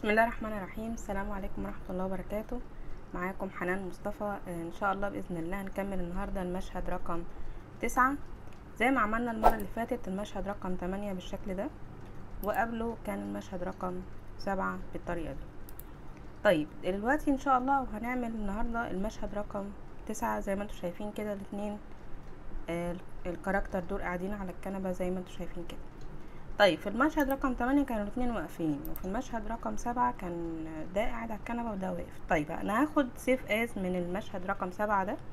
بسم الله الرحمن الرحيم السلام عليكم ورحمة الله وبركاته معاكم حنان مصطفى آه، ان شاء الله بإذن الله هنكمل النهاردة المشهد رقم تسعة زي ما عملنا المرة اللي فاتت المشهد رقم تمانية بالشكل ده وقبله كان المشهد رقم سبعة بالطريقة دي طيب دلوقتي ان شاء الله هنعمل النهاردة المشهد رقم تسعة زي ما انتوا شايفين كده الاتنين آه، الكاركتر دول قاعدين على الكنبة زي ما انتوا شايفين كده طيب في المشهد رقم تمانية كانوا الاتنين واقفين وفي المشهد رقم سبعة كان ده قاعد على الكنبة وده واقف طيب انا هاخد سيف از من المشهد رقم سبعة ده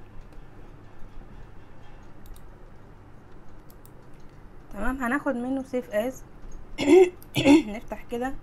تمام هناخد منه سيف از نفتح كده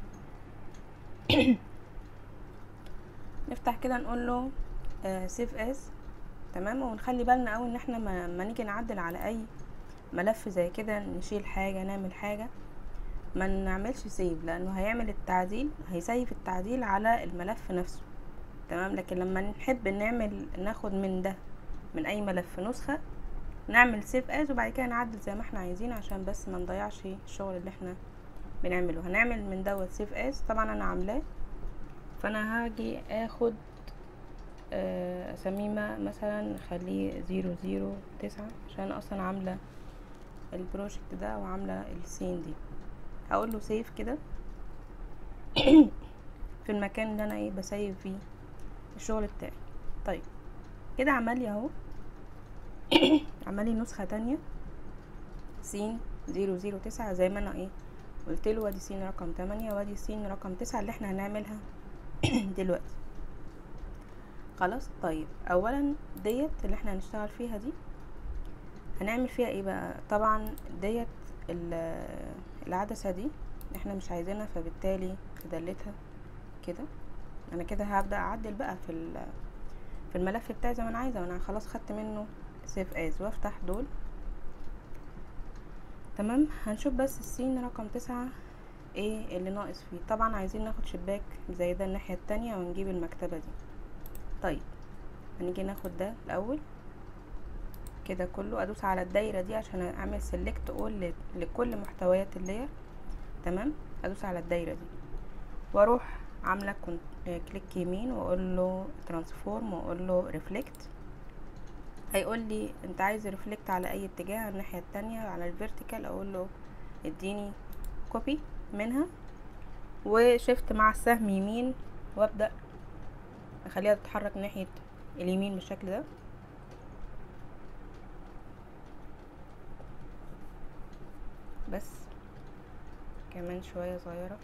نفتح كده نقول له سيف از تمام ونخلي بالنا قوي ان احنا ما, ما نيجي نعدل على اي ملف زي كده نشيل حاجة نعمل حاجة ما نعملش سيف لانه هيعمل التعديل هيسيف التعديل على الملف نفسه تمام لكن لما نحب نعمل ناخد من ده من اي ملف نسخة نعمل سيف از وبعد كده نعدل زي ما احنا عايزين عشان بس ما نضيعش الشغل اللي احنا بنعمله هنعمل من دوت سيف از طبعا انا عاملاه فانا هاجي اخد اسميه مثلا نخليه زيرو زيرو تسعة عشان اصلا عاملة البروجكت ده وعاملة السين دي هقول له سيف كده في المكان اللي انا ايه بسيف فيه الشغل بتاعي طيب كده عمل لي اهو عمل لي نسخة تانية سين زيرو زيرو تسعة زي ما انا ايه قلت له وادي سين رقم تمانية وادي سين رقم تسعة اللي احنا هنعملها دلوقتي خلاص طيب اولا ديت اللي احنا هنشتغل فيها دي هنعمل فيها ايه بقى طبعا ديت العدسة دي احنا مش عايزينها فبالتالي هدلتها كده انا كده هبدأ اعدل بقى في في الملف بتاعي زي ما انا عايزة وانا خلاص خدت منه سيف از وافتح دول تمام هنشوف بس السين رقم تسعة ايه اللي ناقص فيه طبعا عايزين ناخد شباك زي ده الناحية التانية ونجيب المكتبة دي طيب هنيجي ناخد ده الاول كده كله ادوس على الدايره دي عشان اعمل سيلكت اول لكل محتويات اللاير تمام ادوس على الدايره دي واروح عامله كليك يمين واقول له ترانسفورم واقول له ريفلكت هيقول لي انت عايز ريفلكت على اي اتجاه على الناحيه التانية على الفيرتيكال اقول له اديني كوبي منها وشفت مع السهم يمين وابدا اخليها تتحرك ناحيه اليمين بالشكل ده بس كمان شوية صغيرة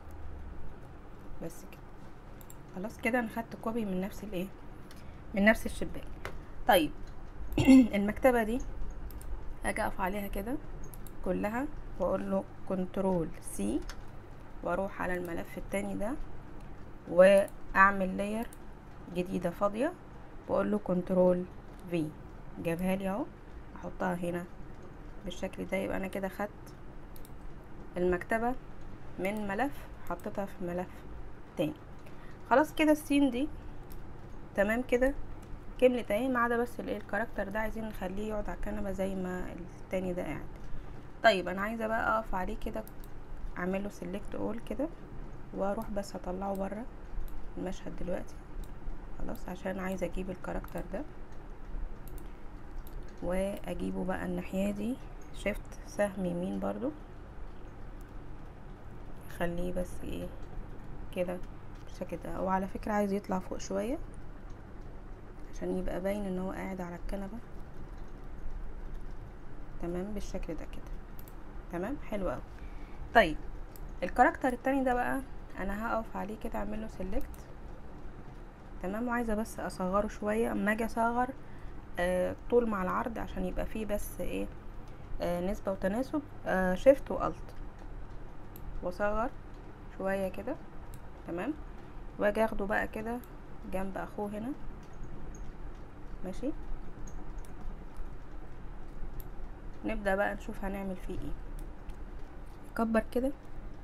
بس كده خلاص كده انا خدت كوبي من نفس الايه من نفس الشباك طيب المكتبة دي اجي اقف عليها كده كلها واقول له كنترول سي واروح على الملف التاني ده واعمل لاير جديدة فاضية واقول له كنترول في جابها لي اهو احطها هنا بالشكل ده يبقى انا كده خدت المكتبة من ملف حطيتها في ملف تاني خلاص كده السين دي تمام كده كملت اهي ما عدا بس الايه الكاركتر ده عايزين نخليه يقعد على الكنبة زي ما التاني ده قاعد طيب انا عايزة بقى اقف عليه كده اعمله سيلكت اول كده واروح بس اطلعه بره المشهد دلوقتي خلاص عشان عايزة اجيب الكاركتر ده واجيبه بقى الناحية دي شفت سهم يمين برضو خليه بس ايه كده بالشكل ده وعلى فكرة عايز يطلع فوق شوية عشان يبقى باين ان هو قاعد على الكنبة تمام بالشكل ده كده تمام حلو اوي طيب الكاركتر التاني ده بقى انا هقف عليه كده اعمله سيلكت تمام وعايزة بس اصغره شوية اما اجي اصغر آه طول مع العرض عشان يبقى فيه بس ايه آه نسبة وتناسب آه شيفت والت واصغر شوية كده تمام واجي اخده بقى كده جنب اخوه هنا ماشي نبدأ بقى نشوف هنعمل فيه ايه نكبر كده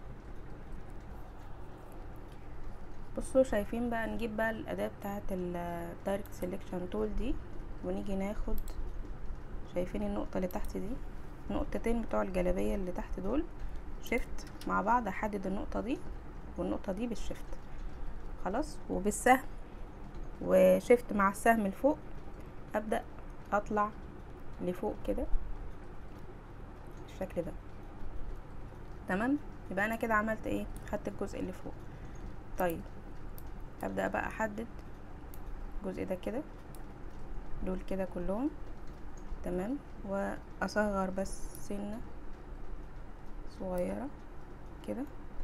بصوا شايفين بقى نجيب بقى الاداة بتاعت الدايركت سيلكشن تول دي ونيجي ناخد شايفين النقطة اللي تحت دي نقطتين بتوع الجلابية اللي تحت دول شيفت مع بعض احدد النقطة دي والنقطة دي بالشيفت خلاص وبالسهم وشيفت مع السهم لفوق ابدأ اطلع لفوق كده بالشكل ده تمام يبقى انا كده عملت ايه خدت الجزء اللي فوق طيب ابدأ بقى احدد الجزء ده كده دول كده كلهم تمام واصغر بس سنة صغيرة كده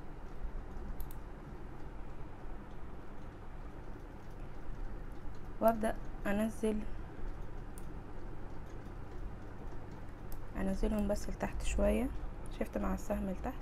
وابدأ انزل انزلهم بس لتحت شوية شفت مع السهم لتحت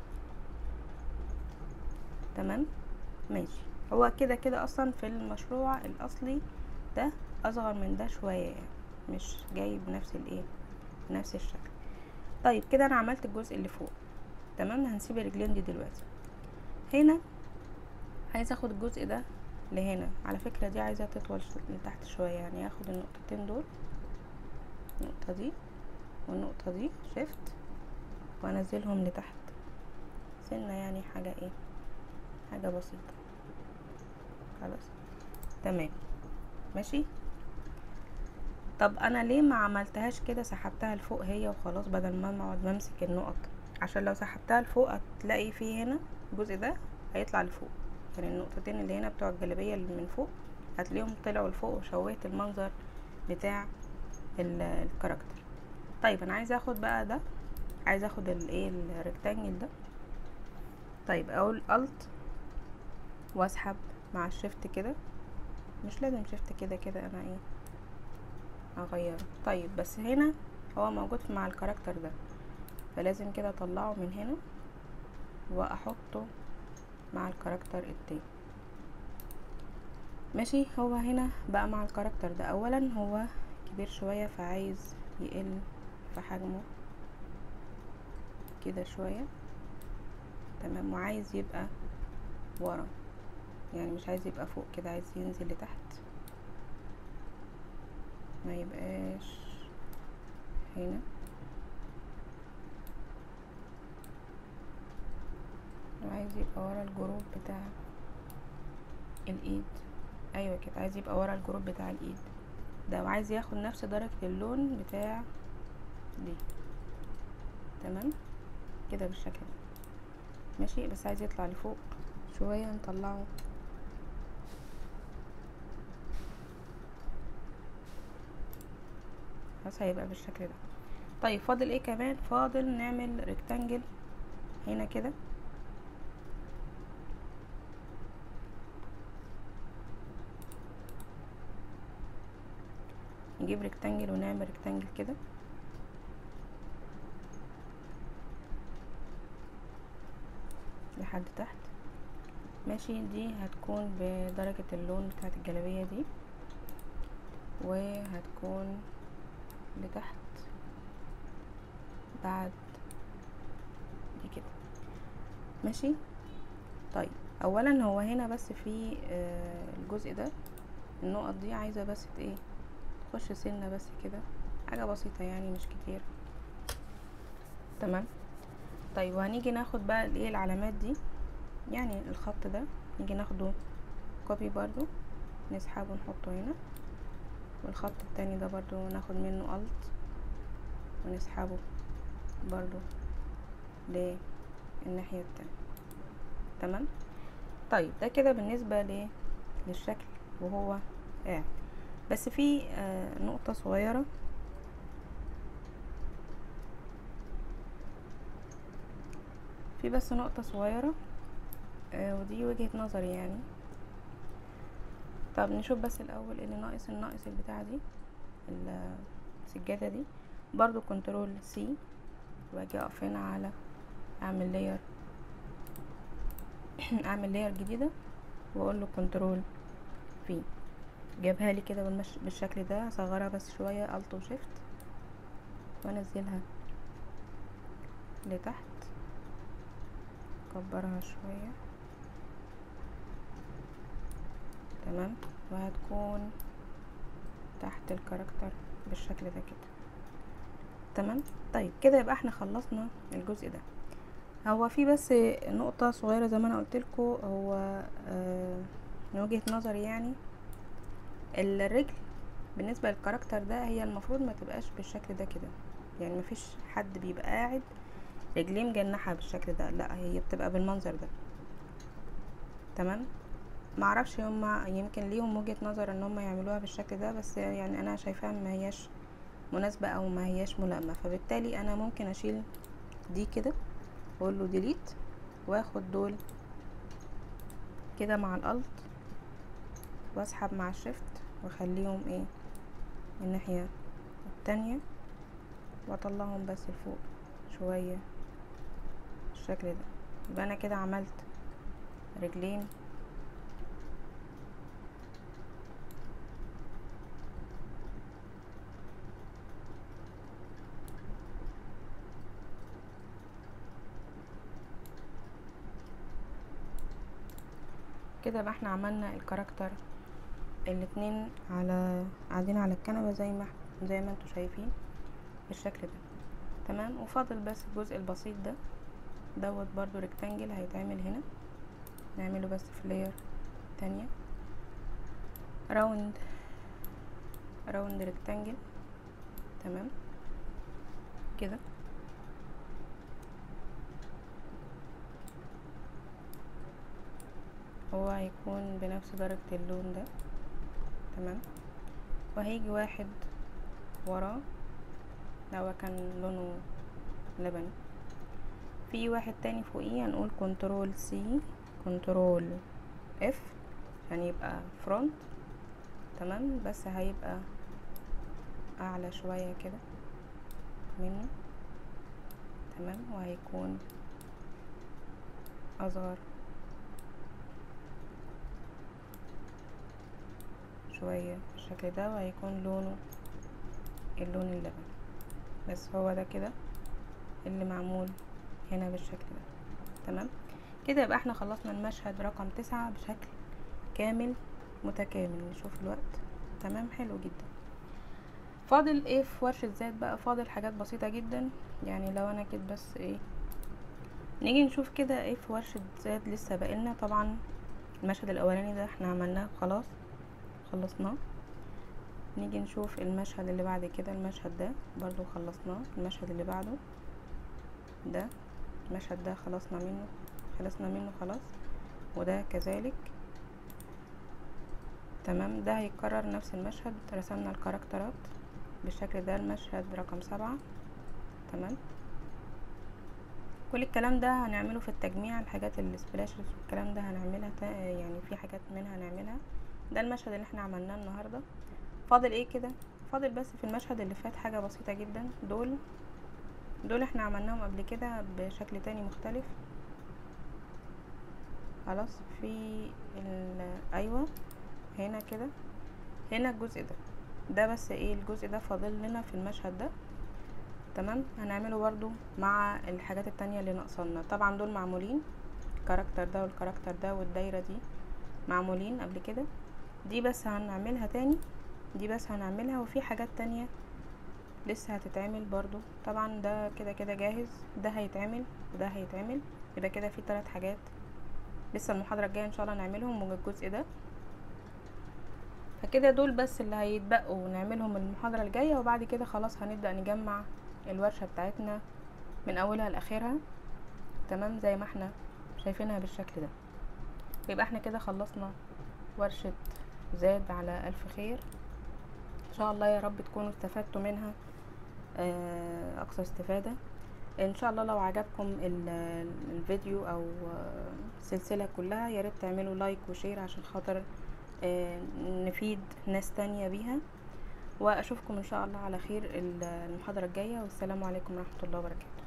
تمام ماشي هو كده كده اصلا في المشروع الاصلي ده اصغر من ده شوية يعني مش جاي بنفس الايه بنفس الشكل طيب كده انا عملت الجزء اللي فوق تمام هنسيب الرجلين دي دلوقتي هنا عايزه اخد الجزء ده لهنا على فكرة دي عايزة تطول لتحت شوية يعني هاخد النقطتين دول النقطة دي والنقطة دي شفت وانزلهم لتحت سنة يعني حاجة ايه حاجة بسيطة خلاص تمام ماشي طب انا ليه ما عملتهاش كده سحبتها لفوق هي وخلاص بدل ما اقعد ممسك النقط عشان لو سحبتها لفوق هتلاقي فيه هنا الجزء ده هيطلع لفوق يعني النقطتين اللي هنا بتوع الجلابية اللي من فوق هتلاقيهم طلعوا لفوق وشوهت المنظر بتاع الكاركتر طيب انا عايزه اخد بقى ده عايزه اخد الايه الريكتانجل ده طيب اقول الت واسحب مع الشيفت كده مش لازم شيفت كده كده انا ايه اغيره طيب بس هنا هو موجود مع الكاركتر ده فلازم كده اطلعه من هنا واحطه مع الكاركتر التاني ماشي هو هنا بقى مع الكاركتر ده اولا هو كبير شوية فعايز يقل في حجمه كده شوية تمام وعايز يبقى ورا يعني مش عايز يبقى فوق كده عايز ينزل لتحت ما يبقاش هنا وعايز يبقى ورا الجروب بتاع الايد ايوه كده عايز يبقى ورا الجروب بتاع الايد ده وعايز ياخد نفس درجة اللون بتاع دي تمام كده بالشكل ده ماشي بس عايز يطلع لفوق شوية نطلعه بس هيبقى بالشكل ده طيب فاضل ايه كمان فاضل نعمل ريكتانجل هنا كده نجيب ريكتانجل ونعمل ريكتانجل كده لحد تحت ماشي دي هتكون بدرجة اللون بتاعت الجلابية دي وهتكون لتحت بعد دي كده ماشي طيب اولا هو هنا بس في آه الجزء ده النقط دي عايزة بس ايه تخش سنة بس كده حاجة بسيطة يعني مش كتير تمام طيب وهنيجي ناخد بقى الايه العلامات دي يعني الخط ده نيجي ناخده كوبي برضو نسحبه ونحطه هنا والخط التاني ده برضو ناخد منه الت ونسحبه برضو للناحية التانية تمام طيب ده كده بالنسبة ل... للشكل وهو قاعد بس في آه نقطة صغيرة في بس نقطة صغيرة آه ودي وجهة نظري يعني طب نشوف بس الاول اللي ناقص الناقص البتاعة دي السجادة دي برضو كنترول سي واجي اقف هنا على اعمل لاير اعمل لاير جديدة واقول له كنترول في جابها لي كده بالمش... بالشكل ده اصغرها بس شوية الت وشيفت وانزلها لتحت اكبرها شوية تمام وهتكون تحت الكاركتر بالشكل ده كده تمام طيب كده يبقى احنا خلصنا الجزء ده هو في بس نقطة صغيرة زي ما انا قلت لكم هو آه من وجهة نظري يعني الرجل بالنسبة للكاركتر ده هي المفروض ما تبقاش بالشكل ده كده يعني مفيش حد بيبقى قاعد رجليه مجنحة بالشكل ده لا هي بتبقى بالمنظر ده تمام معرفش هما يمكن ليهم وجهة نظر ان هما يعملوها بالشكل ده بس يعني انا شايفاها ما هياش مناسبة او ما هياش ملائمة فبالتالي انا ممكن اشيل دي كده واقول له ديليت واخد دول كده مع الالت واسحب مع الشيفت واخليهم ايه الناحية التانية واطلعهم بس لفوق شوية بالشكل ده يبقى انا كده عملت رجلين كده بقى احنا عملنا الكاركتر الاتنين على قاعدين على الكنبة زي ما زي ما انتوا شايفين بالشكل ده تمام وفاضل بس الجزء البسيط ده دوت برضو ريكتانجل هيتعمل هنا نعمله بس في لاير تانية راوند راوند ريكتانجل تمام كده هو هيكون بنفس درجة اللون ده تمام وهيجي واحد وراه ده هو كان لونه لبني في واحد تاني فوقيه هنقول كنترول سي كنترول اف عشان يبقى فرونت تمام بس هيبقى اعلى شوية كده منه تمام وهيكون اصغر شوية بالشكل ده وهيكون لونه اللون اللبني بس هو ده كده اللي معمول هنا بالشكل ده تمام كده يبقى احنا خلصنا المشهد رقم تسعة بشكل كامل متكامل نشوف الوقت تمام حلو جدا فاضل ايه في ورشة زاد بقى فاضل حاجات بسيطة جدا يعني لو انا كده بس ايه نيجي نشوف كده ايه في ورشة زاد لسه بقالنا طبعا المشهد الاولاني ده احنا عملناه خلاص خلصناه نيجي نشوف المشهد اللي بعد كده المشهد ده برضو خلصناه المشهد اللي بعده ده المشهد ده خلصنا منه خلصنا منه خلاص وده كذلك تمام ده هيكرر نفس المشهد رسمنا الكاركترات بالشكل ده المشهد رقم سبعة تمام كل الكلام ده هنعمله في التجميع الحاجات السبلاشز والكلام ده هنعملها يعني في حاجات منها هنعملها ده المشهد اللي احنا عملناه النهارده فاضل ايه كده فاضل بس في المشهد اللي فات حاجه بسيطه جدا دول دول احنا عملناهم قبل كده بشكل تاني مختلف خلاص في ايوه هنا كده هنا الجزء ده ده بس ايه الجزء ده فاضل لنا في المشهد ده تمام هنعمله برضو مع الحاجات التانية اللي ناقصانا طبعا دول معمولين الكاركتر ده والكاركتر ده والدايرة دي معمولين قبل كده دي بس هنعملها تاني دي بس هنعملها وفي حاجات تانية لسه هتتعمل برضو طبعا ده كده كده جاهز ده هيتعمل وده هيتعمل يبقى كده في ثلاث حاجات لسه المحاضرة الجاية ان شاء الله نعملهم والجزء ده فكده دول بس اللي هيتبقوا ونعملهم المحاضرة الجاية وبعد كده خلاص هنبدأ نجمع الورشة بتاعتنا من اولها لاخرها تمام زي ما احنا شايفينها بالشكل ده يبقى احنا كده خلصنا ورشة زاد على ألف خير إن شاء الله يا رب تكونوا استفدتوا منها أقصى استفادة إن شاء الله لو عجبكم الفيديو أو السلسلة كلها يا ريت تعملوا لايك وشير عشان خاطر نفيد ناس تانية بيها وأشوفكم إن شاء الله على خير المحاضرة الجاية والسلام عليكم ورحمة الله وبركاته